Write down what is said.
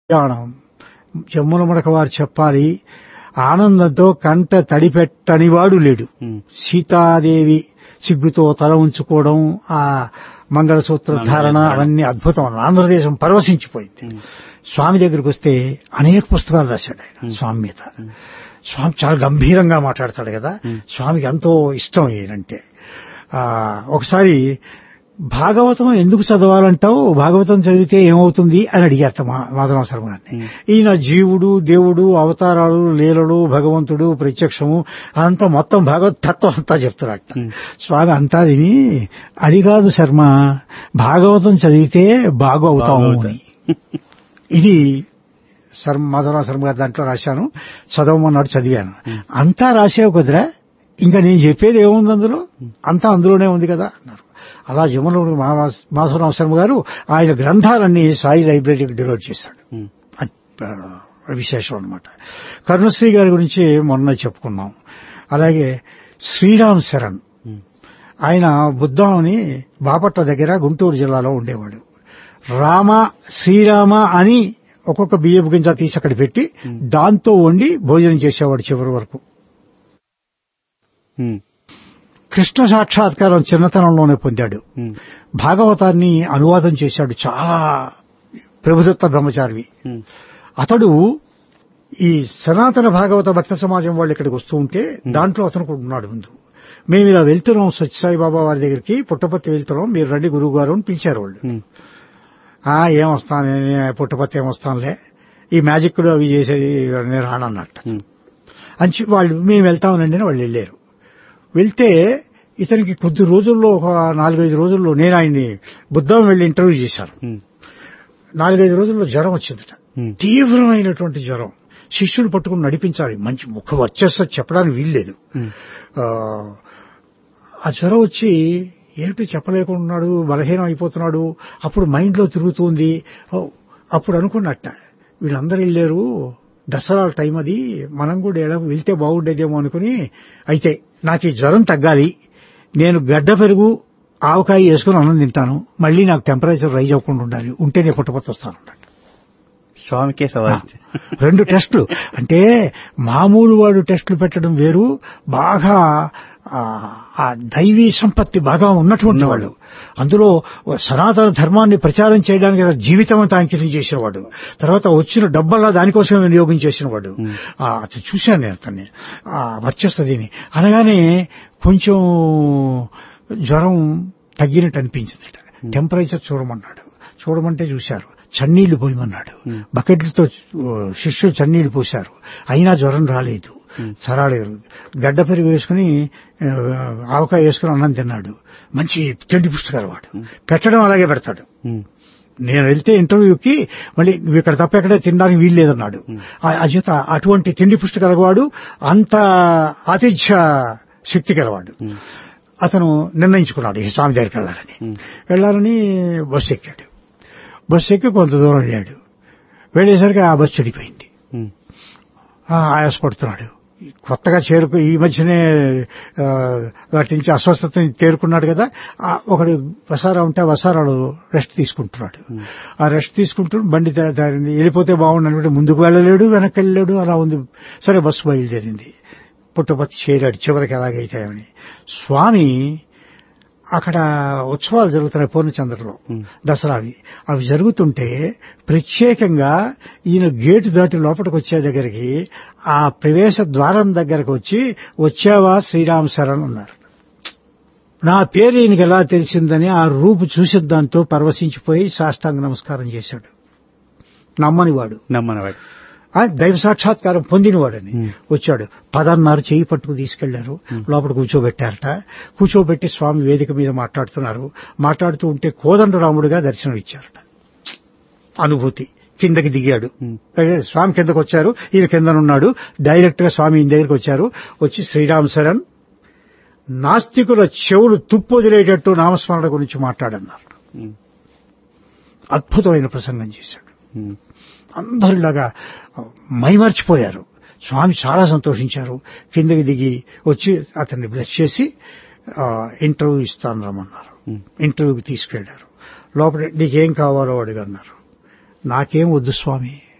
కళ్యాణం జమ్ముల మడక వారు చెప్పాలి ఆనందంతో కంట తడిపెట్టనివాడు లేడు ఉమ్, సీతాదేవి సిగ్గుతో తల ఉంచుకోవడం ఆ మంగళసూత్ర ధారణ అవన్నీ అద్భుతం ఆంధ్రదేశం పరవశించిపోయింది ఉమ్, స్వామి దగ్గరికి వస్తే అనేక పుస్తకాలు రాశాడు ఆయన స్వామి మీద స్వామి చాలా గంభీరంగా మాట్లాడతాడు కదా స్వామికి ఎంతో ఇష్టం ఈయనంటే ఆ ఒకసారి భాగవతం ఎందుకు చదవాలంటావు భాగవతం చదివితే ఏమవుతుంది అని అడిగారట మా మాధవ శర్మ గారిని ఈయన జీవుడు దేవుడు అవతారాలు లీలలు భగవంతుడు ప్రత్యక్షము అంతా మొత్తం భగవత్ తత్వం అంతా చెప్తారట స్వామి అంతా విని అది కాదు శర్మ భాగవతం చదివితే బాగు అవుతాము అని ఇది శర్మ మాధవరావు శర్మ గారి దాంట్లో రాశాను చదవమన్నాడు చదివాను అంతా రాసావు కదరా ఇంకా నేను చెప్పేది ఏముంది అందులో అంతా అందులోనే ఉంది కదా అన్నారు అలా జమునూరు మాధవరావు శర్మ గారు ఆయన గ్రంథాలన్నీ సాయి లైబ్రరీకి డెలివర్ చేశాడు ఉమ్, అది, ఆ, విశేషం అనమాట కరుణశ్రీ గారి గురించి మొన్న చెప్పుకున్నాం అలాగే శ్రీరామ్ శరణ్ ఉమ్, ఆయన బుద్ధాముని బాపట్ల దగ్గర గుంటూరు జిల్లాలో ఉండేవాడు రామ శ్రీరామ అని ఒక్కొక్క బియ్యపు గింజ తీసి అక్కడ పెట్టి దాంతో వండి భోజనం చేసేవాడు చివరి వరకు ఉమ్, కృష్ణ సాక్షాత్కారం చిన్నతనంలోనే పొందాడు ఉమ్, భాగవతాన్ని అనువాదం చేశాడు చాలా ప్రభుదత్త బ్రహ్మచారి ఉమ్, అతడు ఈ సనాతన భాగవత భక్త సమాజం వాళ్ళు ఇక్కడికి వస్తూ ఉంటే దాంట్లో అతను కూడా ఉన్నాడు ముందు మేము ఇలా వెళ్తున్నాం సత్యసాయి బాబా వారి దగ్గరికి పుట్టపర్తి వెళ్తున్నాం మీరు రండి గురువు గారు అని పిలిచారు వాళ్ళు ఉమ్, ఆ ఏం వస్తాను నేను పుట్టపర్తి ఏం వస్తానులే ఈ మ్యాజిక్ అవి చేసేది నేను రానన్నట్టు ఉమ్, అని చెప్పి వాళ్ళు మేము వెళ్తామనండి అని వాళ్ళు వెళ్ళారు వెళ్తే ఇతనికి కొద్ది రోజుల్లో ఒక నాలుగైదు రోజుల్లో నేను ఆయన్ని బుద్ధం వెళ్లి ఇంటర్వ్యూ చేశాను ఉమ్, నాలుగైదు రోజుల్లో జ్వరం వచ్చిందట ఉమ్, తీవ్రమైనటువంటి జ్వరం శిష్యులు పట్టుకుని నడిపించాలి మంచి ముఖ వచ్చేస్తా చెప్పడానికి వీల్లేదు ఉమ్, ఆ, ఆ జ్వరం వచ్చి ఏమిటి చెప్పలేకున్నాడు బలహీనం అయిపోతున్నాడు అప్పుడు మైండ్లో తిరుగుతుంది ఓ, అప్పుడు అనుకున్నట్ట వీళ్ళందరూ వెళ్ళారు దసరా టైం అది మనం కూడా ఎలా వెళ్తే బాగుండేదేమో అనుకుని అయితే నాకు ఈ జ్వరం తగ్గాలి నేను గడ్డ పెరుగు ఆవకాయ వేసుకుని అన్నం తింటాను మళ్ళీ నాకు టెంపరేచర్ రైజ్ అవ్వకుండా ఉండాలి ఉంటే నేను పుట్టపర్తి వస్తాను అన్నాడు. స్వామికే సవాల్ రెండు టెస్టులు అంటే మామూలు వాడు టెస్టులు పెట్టడం వేరు బాగా ఆ, ఆ దైవీ సంపత్తి బాగా ఉన్నటువంటి వాడు అందులో సనాతన ధర్మాన్ని ప్రచారం చేయడానికి అతను జీవితం అంతా అంకితం చేసేవాడు తర్వాత వచ్చిన డబ్బల్లా దానికోసమే వినియోగం చేసినవాడు ఆ, అది చూశాను నేను అతన్ని ఆ, వర్చస్తదిని అనగానే కొంచెం జ్వరం తగ్గినట్టు అనిపించిందట టెంపరేచర్ చూడమన్నాడు చూడమంటే చూశారు చన్నీళ్లు పోయమన్నాడు బకెట్లతో ఆ, శిష్యులు చన్నీళ్లు పోశారు అయినా జ్వరం రాలేదు సరాలేదు గడ్డ పెరుగు వేసుకుని ఆ, ఆవకాయ వేసుకుని అన్నం తిన్నాడు మంచి తిండి పుస్తకాలు వాడు పెట్టడం అలాగే పెడతాడు ఉమ్, నేను వెళ్తే ఇంటర్వ్యూకి మళ్ళీ నువ్వు ఇక్కడ తప్ప ఎక్కడే తినడానికి వీలు లేదన్నాడు ఆ- ఆ చేత అటువంటి తిండి పుష్టి కలవాడు అంత ఆతిథ్య శక్తి కలవాడు అతను నిర్ణయించుకున్నాడు ఈ స్వామి దగ్గరికి వెళ్ళాలని వెళ్ళాలని బస్సు ఎక్కాడు బస్సు ఎక్కి కొంత దూరం వెళ్ళాడు వెళ్ళేసరికి ఆ బస్సు చెడిపోయింది ఉమ్, ఆ, ఆయాసపడుతున్నాడు కొత్తగా చేరుకు ఈ మధ్యనే ఆ, వాటి నుంచి అస్వస్థత తేరుకున్నాడు కదా ఆ, ఒకడు వసారా ఉంటే ఆ వసారాలు రెస్ట్ తీసుకుంటున్నాడు ఆ రెస్ట్ తీసుకుంటూ బండి దా- దారింది వెళ్ళిపోతే బాగుండు ముందుకు వెళ్ళలేడు వెనక్కి వెళ్ళలేడు అలా ఉంది సరే బస్సు బయలుదేరింది పుట్టపత్తి చేరాడు చివరికి ఎలాగైతే అని స్వామి అక్కడ ఉత్సవాలు జరుగుతున్నాయి పూర్ణచంద్రలో దసరావి అవి జరుగుతుంటే ప్రత్యేకంగా ఈయన గేటు దాటి లోపలికి వచ్చే దగ్గరికి ఆ ప్రవేశ ద్వారం దగ్గరకు వచ్చి వచ్చావా శ్రీరామ్ శరణ్ అన్నారు నా పేరు ఈయనకి ఎలా తెలిసిందని ఆ రూపు చూసిన దాంతో పరవశించిపోయి సాష్టాంగ నమస్కారం చేశాడు నమ్మని వాడు నమ్మనవాడు ఆ దైవ సాక్షాత్కారం పొందినవాడని వచ్చాడు పదన్నారు చేయి పట్టుకు తీసుకెళ్లారు లోపల కూర్చోబెట్టారట కూర్చోబెట్టి స్వామి వేదిక మీద మాట్లాడుతున్నారు మాట్లాడుతూ ఉంటే కోదండరాముడిగా దర్శనం ఇచ్చారట అనుభూతి కిందకి దిగాడు అయితే స్వామి కిందకు వచ్చారు ఈయన కిందనున్నాడు డైరెక్ట్ గా స్వామి ఈయన దగ్గరికి వచ్చారు వచ్చి శ్రీరామ్ శరణ్ నాస్తికుల చెవులు తుప్పు వదిలేటట్టు నామస్మరణ గురించి మాట్లాడన్నారు ఉమ్, అద్భుతమైన ప్రసంగం చేశాడు ఉమ్, అందరిలాగా మైమర్చిపోయారు స్వామి చాలా సంతోషించారు కిందకి దిగి వచ్చి అతన్ని బ్లెస్ చేసి ఆ, ఇంటర్వ్యూ ఇస్తాను రమ్మన్నారు ఇంటర్వ్యూకి తీసుకెళ్లారు లోపల నీకేం కావాలో అడిగన్నారు నాకేం వద్దు స్వామి